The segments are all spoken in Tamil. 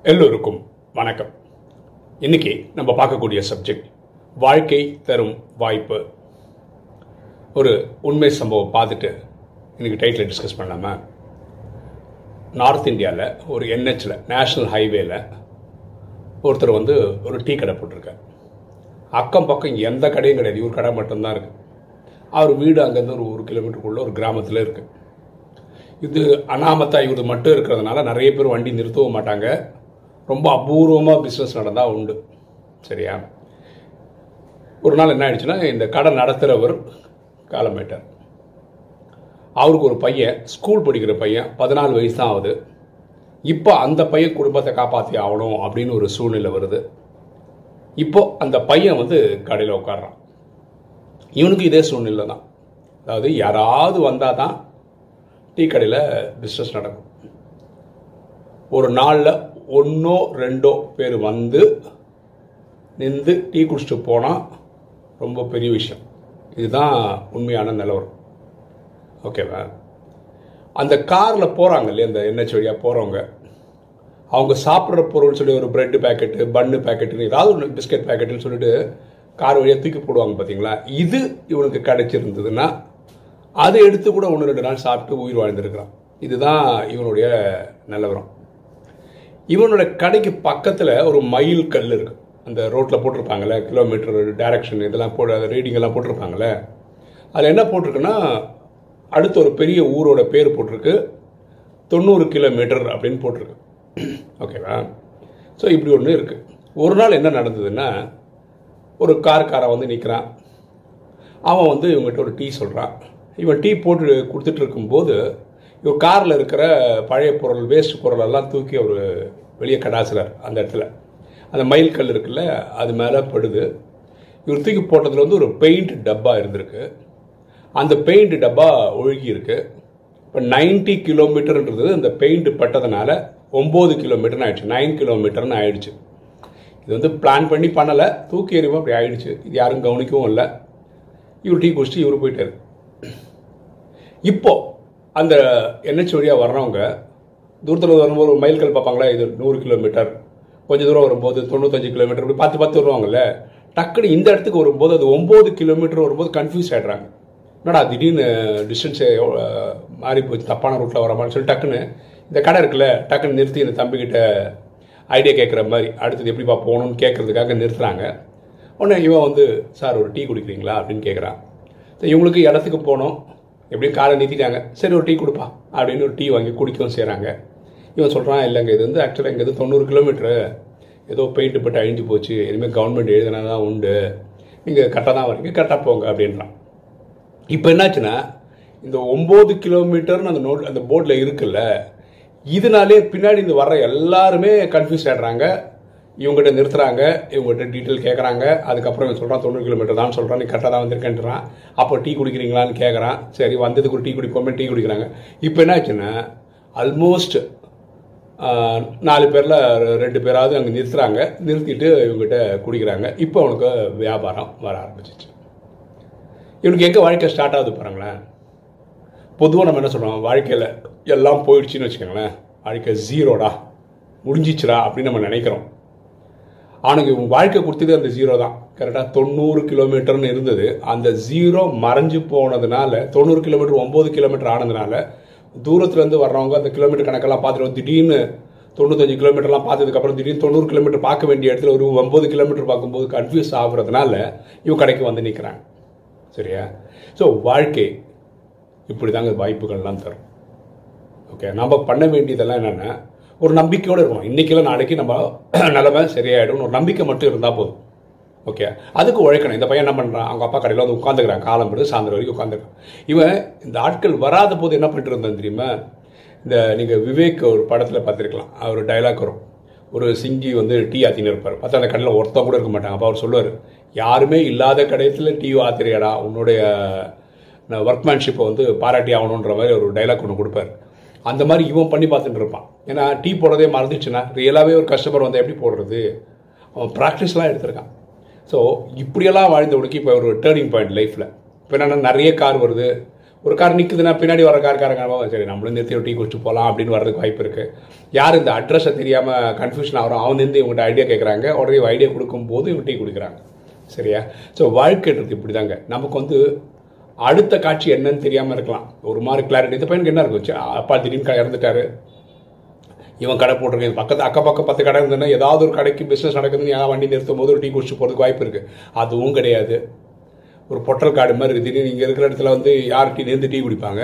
எல்லோருக்கும் வணக்கம் இன்னைக்கு நம்ம பார்க்கக்கூடிய சப்ஜெக்ட் வாழ்க்கை தரும் வாய்ப்பு ஒரு உண்மை சம்பவம் பார்த்துட்டு இன்னைக்கு டைட்டில் டிஸ்கஸ் பண்ணலாமா நார்த் இந்தியாவில் ஒரு என்ஹெச்சில் நேஷ்னல் ஹைவேல ஒருத்தர் வந்து ஒரு டீ கடை போட்டிருக்கார் அக்கம் பக்கம் எந்த கடையும் கிடையாது இவர் கடை மட்டும்தான் இருக்கு அவர் வீடு அங்கேருந்து ஒரு ஒரு கிலோமீட்டருக்குள்ள ஒரு கிராமத்தில் இருக்கு இது அனாமத்தா இவர் மட்டும் இருக்கிறதுனால நிறைய பேர் வண்டி நிறுத்தவும் மாட்டாங்க ரொம்ப அபூர்வமாக பிஸ்னஸ் நடந்தால் உண்டு சரியா ஒரு நாள் என்ன ஆயிடுச்சுன்னா இந்த கடை நடத்துகிறவர் காலமேட்டார் அவருக்கு ஒரு பையன் ஸ்கூல் படிக்கிற பையன் பதினாலு வயசு தான் ஆகுது இப்போ அந்த பையன் குடும்பத்தை காப்பாற்றி ஆகணும் அப்படின்னு ஒரு சூழ்நிலை வருது இப்போ அந்த பையன் வந்து கடையில் உட்காடுறான் இவனுக்கு இதே சூழ்நிலை தான் அதாவது யாராவது வந்தால் தான் டீ கடையில் பிஸ்னஸ் நடக்கும் ஒரு நாளில் ஒன்றோ ரெண்டோ பேர் வந்து நின்று டீ குடிச்சிட்டு போனால் ரொம்ப பெரிய விஷயம் இதுதான் உண்மையான நிலவரம் ஓகேவா அந்த காரில் போகிறாங்க இல்லையா அந்த என்ஹெச் வழியாக போகிறவங்க அவங்க சாப்பிட்ற பொருள் சொல்லி ஒரு பிரெட் பேக்கெட்டு பன்னு பேக்கெட்டுன்னு ஏதாவது ஒன்று பிஸ்கட் பேக்கெட்டுன்னு சொல்லிட்டு கார் வழியாக தூக்கி போடுவாங்க பார்த்தீங்களா இது இவனுக்கு கிடைச்சிருந்ததுன்னா அதை எடுத்து கூட ஒன்று ரெண்டு நாள் சாப்பிட்டு உயிர் வாழ்ந்திருக்கிறான் இதுதான் இவனுடைய நிலவரம் இவனோட கடைக்கு பக்கத்தில் ஒரு மயில் கல் இருக்கு அந்த ரோட்டில் போட்டிருப்பாங்கல்ல கிலோமீட்டர் டைரக்ஷன் இதெல்லாம் போட்டு ரீடிங் எல்லாம் போட்டிருப்பாங்கல்ல அதில் என்ன போட்டிருக்குன்னா அடுத்த ஒரு பெரிய ஊரோட பேர் போட்டிருக்கு தொண்ணூறு கிலோமீட்டர் அப்படின்னு போட்டிருக்கு ஓகேவா ஸோ இப்படி ஒன்று இருக்குது ஒரு நாள் என்ன நடந்ததுன்னா ஒரு கார்காரன் வந்து நிற்கிறான் அவன் வந்து இவங்ககிட்ட ஒரு டீ சொல்கிறான் இவன் டீ போட்டு கொடுத்துட்டு இருக்கும்போது இவன் காரில் இருக்கிற பழைய பொருள் வேஸ்ட் பொருள் எல்லாம் தூக்கி அவர் வெளியே கடாசுறார் அந்த இடத்துல அந்த மயில் கல் இருக்குல்ல அது மேலே படுது இவர் தூக்கி போட்டதில் வந்து ஒரு பெயிண்ட் டப்பா இருந்திருக்கு அந்த பெயிண்ட் டப்பா ஒழுகி இருக்கு இப்போ நைன்டி கிலோமீட்டர்ன்றது அந்த பெயிண்ட் பட்டதுனால ஒம்பது கிலோமீட்டர்னு ஆயிடுச்சு நைன் கிலோமீட்டர்னு ஆயிடுச்சு இது வந்து பிளான் பண்ணி பண்ணலை தூக்கி எறிவும் அப்படி ஆயிடுச்சு இது யாரும் கவனிக்கவும் இல்லை இவர் டீ குடிச்சிட்டு இவர் போயிட்டார் இப்போ அந்த என்ஹெச் வழியாக வர்றவங்க தூரத்தில் வரும்போது ஒரு மைல்கல் பார்ப்பாங்களா இது நூறு கிலோமீட்டர் கொஞ்சம் தூரம் வரும்போது தொண்ணூத்தஞ்சு கிலோமீட்டர் இப்படி பார்த்து பார்த்து வருவாங்கல்ல டக்குனு இந்த இடத்துக்கு வரும்போது அது ஒம்பது கிலோமீட்டர் வரும்போது கன்ஃபியூஸ் ஆகிடுறாங்க என்னடா திடீர்னு டிஸ்டன்ஸு மாறி போச்சு தப்பான ரூட்டில் வரமான்னு சொல்லி டக்குன்னு இந்த கடை இருக்குல்ல டக்குன்னு நிறுத்தி இந்த தம்பிக்கிட்ட ஐடியா கேட்குற மாதிரி அடுத்தது எப்படிப்பா போகணும்னு கேட்குறதுக்காக நிறுத்துறாங்க உடனே இவன் வந்து சார் ஒரு டீ குடிக்கிறீங்களா அப்படின்னு கேட்குறான் இவங்களுக்கு இடத்துக்கு போனோம் எப்படியும் காலை நிறுத்திட்டாங்க சரி ஒரு டீ கொடுப்பா அப்படின்னு ஒரு டீ வாங்கி குடிக்கவும் செய்கிறாங்க இவன் சொல்கிறான் இல்லைங்க இது வந்து ஆக்சுவலாக இங்கே இது தொண்ணூறு கிலோமீட்ரு ஏதோ பெயிண்ட் பட்டு அழிஞ்சு போச்சு இனிமேல் கவர்மெண்ட் எழுதினா தான் உண்டு நீங்கள் கரெக்டாக தான் வரீங்க கரெக்டாக போங்க அப்படின்றான் இப்போ என்னாச்சுன்னா இந்த ஒம்பது கிலோமீட்டர்னு அந்த நோட் அந்த போர்டில் இருக்குல்ல இதனாலே பின்னாடி இந்த வர்ற எல்லாருமே கன்ஃபியூஸ் ஆகிடுறாங்க இவங்ககிட்ட நிறுத்துறாங்க இவங்ககிட்ட டீட்டெயில் கேட்குறாங்க அதுக்கப்புறம் இவன் சொல்கிறான் தொண்ணூறு கிலோமீட்டர் தான் சொல்கிறான் நீ கரெக்டாக தான் வந்திருக்கேன்றான் அப்போ டீ குடிக்கிறீங்களான்னு கேட்குறான் சரி வந்ததுக்கு ஒரு டீ குடிப்போமே டீ குடிக்கிறாங்க இப்போ என்ன ஆச்சுன்னா ஆல்மோஸ்ட் நாலு பேரில் ரெண்டு பேராவது அங்கே நிறுத்துறாங்க நிறுத்திட்டு இவங்ககிட்ட குடிக்கிறாங்க இப்போ அவனுக்கு வியாபாரம் வர ஆரம்பிச்சிச்சு இவனுக்கு எங்கே வாழ்க்கை ஸ்டார்ட் ஆகுது பாருங்களேன் பொதுவாக நம்ம என்ன சொல்கிறோம் வாழ்க்கையில் எல்லாம் போயிடுச்சுன்னு வச்சுக்கோங்களேன் வாழ்க்கை ஜீரோடா முடிஞ்சிச்சுடா அப்படின்னு நம்ம நினைக்கிறோம் அவனுக்கு இவன் வாழ்க்கை கொடுத்தது அந்த ஜீரோ தான் கரெக்டாக தொண்ணூறு கிலோமீட்டர்னு இருந்தது அந்த ஜீரோ மறைஞ்சு போனதுனால தொண்ணூறு கிலோமீட்டர் ஒம்பது கிலோமீட்டர் ஆனதுனால தூரத்துலேருந்து வர்றவங்க அந்த கிலோமீட்டர் கணக்கெல்லாம் பார்த்துட்டு திடீர்னு தொண்ணூத்தஞ்சு கிலோமீட்டர்லாம் பார்த்ததுக்கப்புறம் திடீர்னு தொண்ணூறு கிலோமீட்டர் பார்க்க வேண்டிய இடத்துல ஒரு ஒம்பது கிலோமீட்டர் பார்க்கும்போது கன்ஃபியூஸ் ஆகுறதுனால இவன் கடைக்கு வந்து நிற்கிறாங்க சரியா ஸோ வாழ்க்கை இப்படி தாங்க வாய்ப்புகள்லாம் தரும் ஓகே நம்ம பண்ண வேண்டியதெல்லாம் என்னென்னா ஒரு நம்பிக்கையோடு இருக்கணும் இன்றைக்கெல்லாம் நாளைக்கு நம்ம நிலமை சரியாயிடும் ஒரு நம்பிக்கை மட்டும் இருந்தால் போதும் ஓகே அதுக்கு உழைக்கணும் இந்த பையன் என்ன பண்ணுறான் அவங்க அப்பா கடையில் வந்து உட்காந்துக்கிறான் காலம் விட்டு சாயந்தரம் வரைக்கும் உட்காந்துருக்கான் இவன் இந்த ஆட்கள் வராத போது என்ன பண்ணிட்டு இருந்தான் தெரியுமா இந்த நீங்கள் விவேக் ஒரு படத்தில் பார்த்துருக்கலாம் அவர் டைலாக் வரும் ஒரு சிங்கி வந்து டீ ஆத்தின்னு இருப்பார் பார்த்தா அந்த கடையில் ஒருத்தன் கூட இருக்க மாட்டாங்க அப்போ அவர் சொல்லுவார் யாருமே இல்லாத கடையத்தில் டீ ஆத்திரியடா உன்னுடைய ஒர்க்மேன்ஷிப்பை வந்து பாராட்டி ஆகணுன்ற மாதிரி ஒரு டைலாக் ஒன்று கொடுப்பார் அந்த மாதிரி இவன் பண்ணி பார்த்துட்டு இருப்பான் ஏன்னா டீ போடுறதே மறந்துச்சுன்னா ரியலாகவே ஒரு கஸ்டமர் வந்து எப்படி போடுறது அவன் ப்ராக்டிஸ்லாம் எடுத்திருக்கான் ஸோ இப்படியெல்லாம் வாழ்ந்தவனுக்கு இப்போ ஒரு டேர்னிங் பாயிண்ட் லைஃப்பில் இப்போ என்னென்னா நிறைய கார் வருது ஒரு கார் நிற்குதுன்னா பின்னாடி வர கார்காரங்க சரி நம்மளும் நிறுத்தி ஒரு டீ குடிச்சு போகலாம் அப்படின்னு வரதுக்கு வாய்ப்பு இருக்குது யார் இந்த அட்ரஸை தெரியாமல் கன்ஃபியூஷன் ஆகிறோம் அவன் இருந்து இவங்கள்ட்ட ஐடியா கேட்குறாங்க உடனே ஐடியா கொடுக்கும்போது இவங்க டீ குடிக்கிறாங்க சரியா ஸோ வாழ்க்கைன்றது இப்படி தாங்க நமக்கு வந்து அடுத்த காட்சி என்னன்னு தெரியாமல் இருக்கலாம் ஒரு மாதிரி கிளாரிட்டி இந்த பையனுக்கு என்ன இருக்கும் அப்பா திடீர்னு இறந்துட்டாரு இவன் கடை போட்டிருக்கேன் பக்கத்து அக்க பக்கம் பத்து கடை இருந்ததுன்னா ஏதாவது ஒரு கடைக்கு பிஸ்னஸ் நடக்குதுன்னு ஏதாவது வண்டி நிறுத்தும் போது ஒரு டீ குடிச்சு போகிறதுக்கு வாய்ப்பு இருக்குது அதுவும் கிடையாது ஒரு பொட்டல் காடு மாதிரி இருக்குது திடீர்னு நீங்கள் இருக்கிற இடத்துல வந்து யார் டீ நேர்ந்து டீ குடிப்பாங்க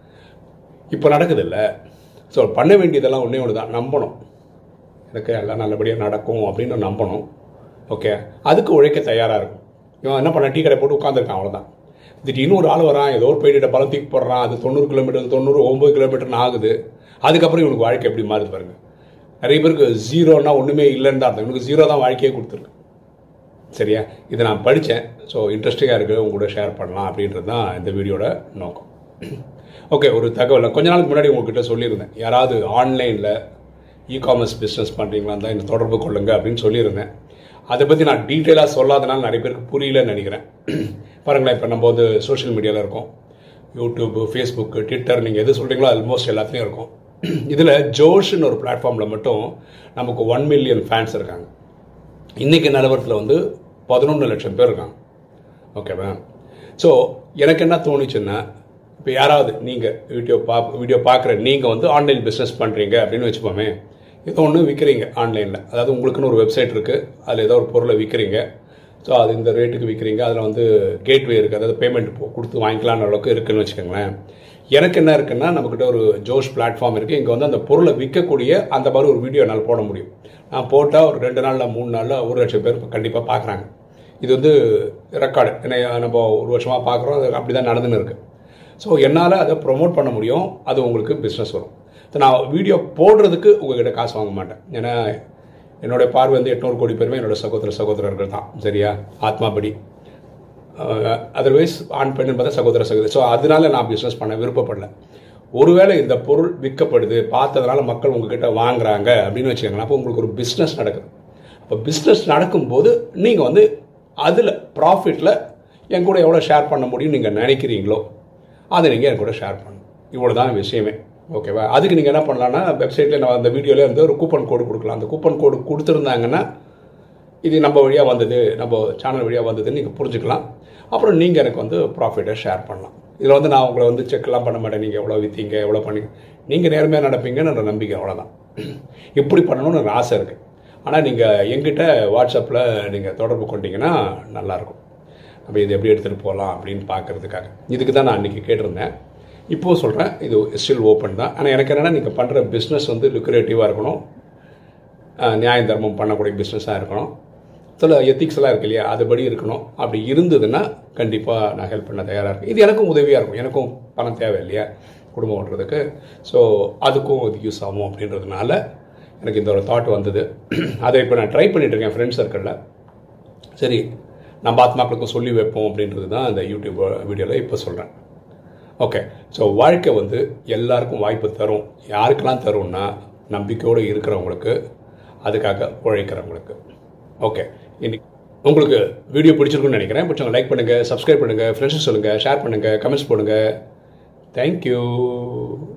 இப்போ நடக்குது இல்லை ஸோ பண்ண வேண்டியதெல்லாம் ஒன்றே ஒன்று தான் நம்பணும் எனக்கு எல்லாம் நல்லபடியாக நடக்கும் அப்படின்னு நம்பணும் ஓகே அதுக்கு உழைக்க தயாராக இருக்கும் இவன் என்ன பண்ண டீ கடை போட்டு உட்காந்துருக்கான் அவ்வளோதான் திடீர்னு ஒரு ஆள் வரான் ஏதோ ஒரு போயிட்டு பலம் தூக்கி போடுறான் அது தொண்ணூறு கிலோமீட்டர் தொண்ணூறு ஒம்பது கிலோமீட்டர்னு ஆகுது அதுக்கப்புறம் இவனுக்கு வாழ்க்கை எப்படி மாறுது பாருங்க நிறைய பேருக்கு ஜீரோனா ஒன்றுமே இல்லைன்னு தான் அர்த்தம் இவனுக்கு ஜீரோ தான் வாழ்க்கையே கொடுத்துருக்கு சரியா இதை நான் படித்தேன் ஸோ இன்ட்ரெஸ்டிங்காக இருக்குது உங்க கூட ஷேர் பண்ணலாம் அப்படின்றது தான் இந்த வீடியோட நோக்கம் ஓகே ஒரு தகவல் கொஞ்ச நாளுக்கு முன்னாடி உங்ககிட்ட சொல்லியிருந்தேன் யாராவது ஆன்லைனில் இ காமர்ஸ் பிஸ்னஸ் பண்ணுறீங்களா இருந்தால் என்ன தொடர்பு கொள்ளுங்க அப்படின்னு சொல்லியிருந்தேன் அதை பற்றி நான் டீட்டெயிலாக சொல்லாதனால நிறைய பேருக்கு புரியலன்னு நினைக்கிறேன் பாருங்களேன் இப்போ நம்ம வந்து சோஷியல் மீடியாவில் இருக்கோம் யூடியூப்பு ஃபேஸ்புக்கு ட்விட்டர் நீங்கள் எது சொல்கிறீங்களோ ஆல்மோஸ்ட் எல்லாத்துலேயும் இருக்கும் இதில் ஜோஷ்னு ஒரு பிளாட்ஃபார்மில் மட்டும் நமக்கு ஒன் மில்லியன் ஃபேன்ஸ் இருக்காங்க இன்றைக்கி நிலவரத்தில் வந்து பதினொன்று லட்சம் பேர் இருக்காங்க ஓகேவா ஸோ எனக்கு என்ன தோணுச்சுன்னா இப்போ யாராவது நீங்கள் வீடியோ பா வீடியோ பார்க்குற நீங்கள் வந்து ஆன்லைன் பிஸ்னஸ் பண்ணுறீங்க அப்படின்னு வச்சுப்போமே ஏதோ ஒன்று விற்கிறீங்க ஆன்லைனில் அதாவது உங்களுக்குன்னு ஒரு வெப்சைட் இருக்குது அதில் ஏதோ ஒரு பொருளை விற்கிறீங்க ஸோ அது இந்த ரேட்டுக்கு விற்கிறீங்க அதில் வந்து கேட்வே இருக்குது அதாவது பேமெண்ட் கொடுத்து வாங்கிக்கலான்ற அளவுக்கு இருக்குன்னு வச்சுக்கோங்களேன் எனக்கு என்ன இருக்குன்னா நம்மக்கிட்ட ஒரு ஜோஷ் பிளாட்ஃபார்ம் இருக்குது இங்கே வந்து அந்த பொருளை விற்கக்கூடிய அந்த மாதிரி ஒரு வீடியோ என்னால் போட முடியும் நான் போட்டால் ஒரு ரெண்டு நாளில் மூணு நாளில் ஒரு லட்சம் பேர் கண்டிப்பாக பார்க்குறாங்க இது வந்து ரெக்கார்டு என்ன நம்ம ஒரு வருஷமாக பார்க்குறோம் அது அப்படி தான் நடந்துன்னு இருக்குது ஸோ என்னால் அதை ப்ரொமோட் பண்ண முடியும் அது உங்களுக்கு பிஸ்னஸ் வரும் ஸோ நான் வீடியோ போடுறதுக்கு உங்ககிட்ட காசு வாங்க மாட்டேன் ஏன்னா என்னோட பார்வை வந்து எட்நூறு கோடி பேருமே என்னோட சகோதர சகோதரர்கள் தான் சரியா ஆத்மாபடி அதர்வைஸ் ஆண் பெண் பார்த்தா சகோதர சகோதரி ஸோ அதனால நான் பிஸ்னஸ் பண்ண விருப்பப்படல ஒருவேளை இந்த பொருள் விற்கப்படுது பார்த்ததுனால மக்கள் உங்ககிட்ட வாங்குறாங்க அப்படின்னு வச்சுக்கோங்களேன் அப்போ உங்களுக்கு ஒரு பிஸ்னஸ் நடக்குது அப்போ பிஸ்னஸ் நடக்கும்போது நீங்கள் வந்து அதில் ப்ராஃபிட்டில் என் கூட எவ்வளோ ஷேர் பண்ண முடியும் நீங்கள் நினைக்கிறீங்களோ அதை நீங்கள் என் கூட ஷேர் பண்ணணும் இவ்வளோ தான் விஷயமே ஓகேவா அதுக்கு நீங்கள் என்ன பண்ணலான்னா வெப்சைட்டில் நான் அந்த வீடியோவில் இருந்து ஒரு கூப்பன் கோடு கொடுக்கலாம் அந்த கூப்பன் கோடு கொடுத்துருந்தாங்கன்னா இது நம்ம வழியாக வந்தது நம்ம சேனல் வழியாக வந்ததுன்னு நீங்கள் புரிஞ்சுக்கலாம் அப்புறம் நீங்கள் எனக்கு வந்து ப்ராஃபிட்டை ஷேர் பண்ணலாம் இதில் வந்து நான் உங்களை வந்து செக்லாம் பண்ண மாட்டேன் நீங்கள் எவ்வளோ விற்றீங்க எவ்வளோ பண்ணி நீங்கள் நேர்மையாக நடப்பீங்கன்னு நம்பிக்கை அவ்வளோதான் இப்படி பண்ணணும்னு எனக்கு ஆசை இருக்குது ஆனால் நீங்கள் எங்கிட்ட வாட்ஸ்அப்பில் நீங்கள் தொடர்பு கொண்டீங்கன்னா நல்லாயிருக்கும் நம்ம இது எப்படி எடுத்துகிட்டு போகலாம் அப்படின்னு பார்க்குறதுக்காக இதுக்கு தான் நான் அன்றைக்கி கேட்டிருந்தேன் இப்போது சொல்கிறேன் இது ஸ்டில் ஓப்பன் தான் ஆனால் எனக்கு என்னென்னா நீங்கள் பண்ணுற பிஸ்னஸ் வந்து லுக்ரேட்டிவாக இருக்கணும் நியாய தர்மம் பண்ணக்கூடிய பிஸ்னஸாக இருக்கணும் சில எத்திக்ஸ் எல்லாம் இருக்கு இல்லையா அதுபடி இருக்கணும் அப்படி இருந்ததுன்னா கண்டிப்பாக நான் ஹெல்ப் பண்ண தயாராக இருக்கேன் இது எனக்கும் உதவியாக இருக்கும் எனக்கும் பணம் தேவை இல்லையா குடும்பம் ஓட்டுறதுக்கு ஸோ அதுக்கும் இது யூஸ் ஆகும் அப்படின்றதுனால எனக்கு இந்த ஒரு தாட் வந்தது அதை இப்போ நான் ட்ரை பண்ணிட்டு இருக்கேன் ஃப்ரெண்ட் சர்க்கிளில் சரி நம்ம ஆத்மாக்களுக்கும் சொல்லி வைப்போம் அப்படின்றது தான் இந்த யூடியூப் வீடியோவில் இப்போ சொல்கிறேன் ஓகே ஸோ வாழ்க்கை வந்து எல்லாருக்கும் வாய்ப்பு தரும் யாருக்கெல்லாம் தரும்னா நம்பிக்கையோடு இருக்கிறவங்களுக்கு அதுக்காக உழைக்கிறவங்களுக்கு ஓகே இன்னைக்கு உங்களுக்கு வீடியோ பிடிச்சிருக்குன்னு நினைக்கிறேன் பிடிச்சவங்க லைக் பண்ணுங்கள் சப்ஸ்கிரைப் பண்ணுங்கள் ஃப்ரெண்ட்ஸுக்கு சொல்லுங்கள் ஷேர் பண்ணுங்கள் கமெண்ட்ஸ் போடுங்கள் தேங்க்யூ